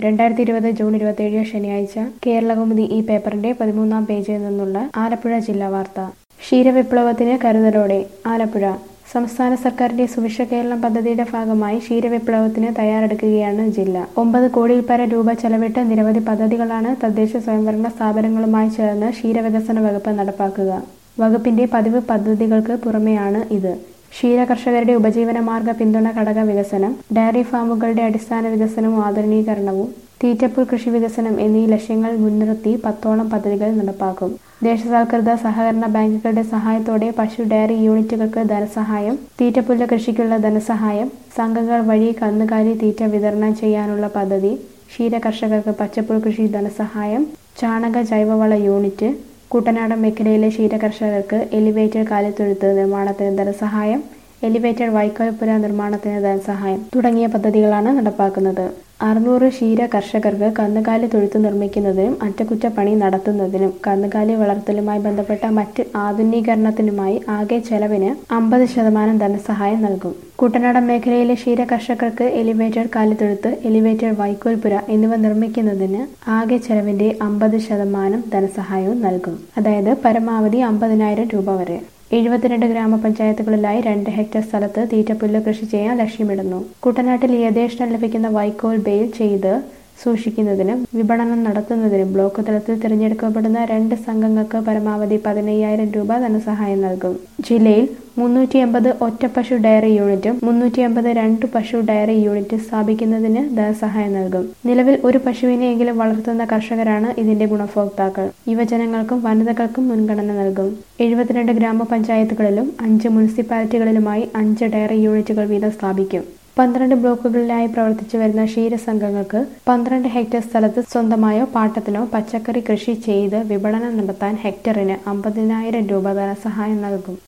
രണ്ടായിരത്തി ഇരുപത് ജൂൺ ഇരുപത്തിയേഴ് ശനിയാഴ്ച കേരളകൗമുദി ഈ പേപ്പറിന്റെ പതിമൂന്നാം പേജിൽ നിന്നുള്ള ആലപ്പുഴ ജില്ലാ വാർത്ത ക്ഷീരവിപ്ലവത്തിന് കരുതലോടെ ആലപ്പുഴ സംസ്ഥാന സർക്കാരിന്റെ സുഭിക്ഷ കേരളം പദ്ധതിയുടെ ഭാഗമായി ക്ഷീരവിപ്ലവത്തിന് തയ്യാറെടുക്കുകയാണ് ജില്ല ഒമ്പത് കോടിയിൽ പര രൂപ ചെലവിട്ട് നിരവധി പദ്ധതികളാണ് തദ്ദേശ സ്വയംഭരണ സ്ഥാപനങ്ങളുമായി ചേർന്ന് ക്ഷീരവികസന വകുപ്പ് നടപ്പാക്കുക വകുപ്പിന്റെ പതിവ് പദ്ധതികൾക്ക് പുറമെയാണ് ഇത് ക്ഷീര കർഷകരുടെ ഉപജീവന മാർഗ പിന്തുണ ഘടക വികസനം ഡയറി ഫാമുകളുടെ അടിസ്ഥാന വികസനവും ആധുനീകരണവും തീറ്റപ്പുൽ കൃഷി വികസനം എന്നീ ലക്ഷ്യങ്ങൾ മുൻനിർത്തി പത്തോളം പദ്ധതികൾ നടപ്പാക്കും ദേശസാൽകൃത സഹകരണ ബാങ്കുകളുടെ സഹായത്തോടെ പശു ഡയറി യൂണിറ്റുകൾക്ക് ധനസഹായം തീറ്റപ്പുല്ല് കൃഷിക്കുള്ള ധനസഹായം സംഘങ്ങൾ വഴി കന്നുകാലി തീറ്റ വിതരണം ചെയ്യാനുള്ള പദ്ധതി ക്ഷീര കർഷകർക്ക് പച്ചപ്പുൽ കൃഷി ധനസഹായം ചാണക ജൈവവള യൂണിറ്റ് കുട്ടനാടൻ മേഖലയിലെ ക്ഷീരകർഷകർക്ക് എലിവേറ്റഡ് കാലിത്തൊഴുത്ത് നിർമ്മാണത്തിന് ധനസഹായം എലിവേറ്റഡ് വൈക്കോൽപ്പുര നിർമ്മാണത്തിന് ധനസഹായം തുടങ്ങിയ പദ്ധതികളാണ് നടപ്പാക്കുന്നത് അറുന്നൂറ് ക്ഷീര കർഷകർക്ക് കന്നുകാലി തൊഴുത്ത് നിർമ്മിക്കുന്നതിനും അറ്റകുറ്റപ്പണി നടത്തുന്നതിനും കന്നുകാലി വളർത്തലുമായി ബന്ധപ്പെട്ട മറ്റ് ആധുനീകരണത്തിനുമായി ആകെ ചെലവിന് അമ്പത് ശതമാനം ധനസഹായം നൽകും കുട്ടനാടൻ മേഖലയിലെ ക്ഷീര കർഷകർക്ക് എലിവേറ്റഡ് കാലിത്തൊഴുത്ത് എലിവേറ്റഡ് വൈക്കോൽപുര എന്നിവ നിർമ്മിക്കുന്നതിന് ആകെ ചെലവിന്റെ അമ്പത് ശതമാനം ധനസഹായവും നൽകും അതായത് പരമാവധി അമ്പതിനായിരം രൂപ വരെ എഴുപത്തിരണ്ട് ഗ്രാമപഞ്ചായത്തുകളിലായി രണ്ട് ഹെക്ടർ സ്ഥലത്ത് തീറ്റപ്പുല്ല് കൃഷി ചെയ്യാൻ ലക്ഷ്യമിടുന്നു കുട്ടനാട്ടിൽ യഥേഷ്ടം ലഭിക്കുന്ന വൈക്കോൽ ബെയിൽ ചെയ്ത് സൂക്ഷിക്കുന്നതിനും വിപണനം നടത്തുന്നതിനും ബ്ലോക്ക് തലത്തിൽ തിരഞ്ഞെടുക്കപ്പെടുന്ന രണ്ട് സംഘങ്ങൾക്ക് പരമാവധി പതിനയ്യായിരം രൂപ ധനസഹായം നൽകും ജില്ലയിൽ മുന്നൂറ്റി എൺപത് ഒറ്റപ്പശു ഡയറി യൂണിറ്റും മുന്നൂറ്റി എൺപത് രണ്ട് പശു ഡയറി യൂണിറ്റ് സ്ഥാപിക്കുന്നതിന് ധനസഹായം നൽകും നിലവിൽ ഒരു പശുവിനെയെങ്കിലും വളർത്തുന്ന കർഷകരാണ് ഇതിന്റെ ഗുണഭോക്താക്കൾ യുവജനങ്ങൾക്കും വനിതകൾക്കും മുൻഗണന നൽകും എഴുപത്തിരണ്ട് ഗ്രാമപഞ്ചായത്തുകളിലും അഞ്ച് മുനിസിപ്പാലിറ്റികളിലുമായി അഞ്ച് ഡയറി യൂണിറ്റുകൾ വീതം സ്ഥാപിക്കും പന്ത്രണ്ട് ബ്ലോക്കുകളിലായി പ്രവർത്തിച്ചു വരുന്ന ക്ഷീരസംഘങ്ങൾക്ക് പന്ത്രണ്ട് ഹെക്ടർ സ്ഥലത്ത് സ്വന്തമായോ പാട്ടത്തിനോ പച്ചക്കറി കൃഷി ചെയ്ത് വിപണനം നടത്താൻ ഹെക്ടറിന് അമ്പതിനായിരം രൂപ ധനസഹായം നൽകും